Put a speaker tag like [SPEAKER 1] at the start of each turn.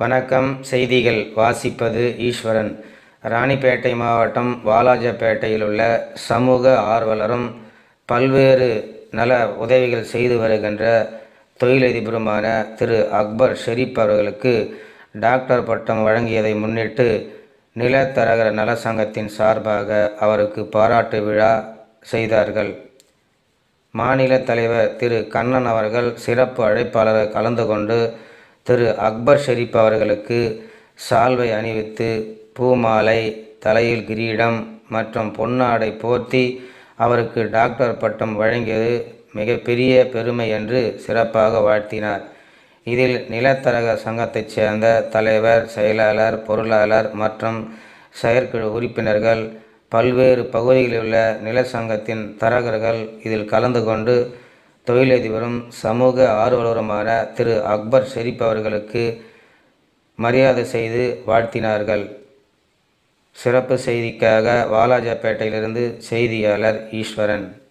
[SPEAKER 1] வணக்கம் செய்திகள் வாசிப்பது ஈஸ்வரன் ராணிப்பேட்டை மாவட்டம் வாலாஜப்பேட்டையில் உள்ள சமூக ஆர்வலரும் பல்வேறு நல உதவிகள் செய்து வருகின்ற தொழிலதிபருமான திரு அக்பர் ஷெரீப் அவர்களுக்கு டாக்டர் பட்டம் வழங்கியதை முன்னிட்டு நிலத்தரகர் நல சங்கத்தின் சார்பாக அவருக்கு பாராட்டு விழா செய்தார்கள் மாநில தலைவர் திரு கண்ணன் அவர்கள் சிறப்பு அழைப்பாளர் கலந்து கொண்டு திரு அக்பர் ஷெரீப் அவர்களுக்கு சால்வை அணிவித்து பூமாலை தலையில் கிரீடம் மற்றும் பொன்னாடை போர்த்தி அவருக்கு டாக்டர் பட்டம் வழங்கியது மிகப்பெரிய பெருமை என்று சிறப்பாக வாழ்த்தினார் இதில் நிலத்தரக சங்கத்தைச் சேர்ந்த தலைவர் செயலாளர் பொருளாளர் மற்றும் செயற்குழு உறுப்பினர்கள் பல்வேறு பகுதிகளில் உள்ள நில சங்கத்தின் தரகர்கள் இதில் கலந்து கொண்டு தொழிலதிபரும் சமூக ஆர்வலருமான திரு அக்பர் ஷெரீப் அவர்களுக்கு மரியாதை செய்து வாழ்த்தினார்கள் சிறப்பு செய்திக்காக வாலாஜாப்பேட்டையிலிருந்து செய்தியாளர் ஈஸ்வரன்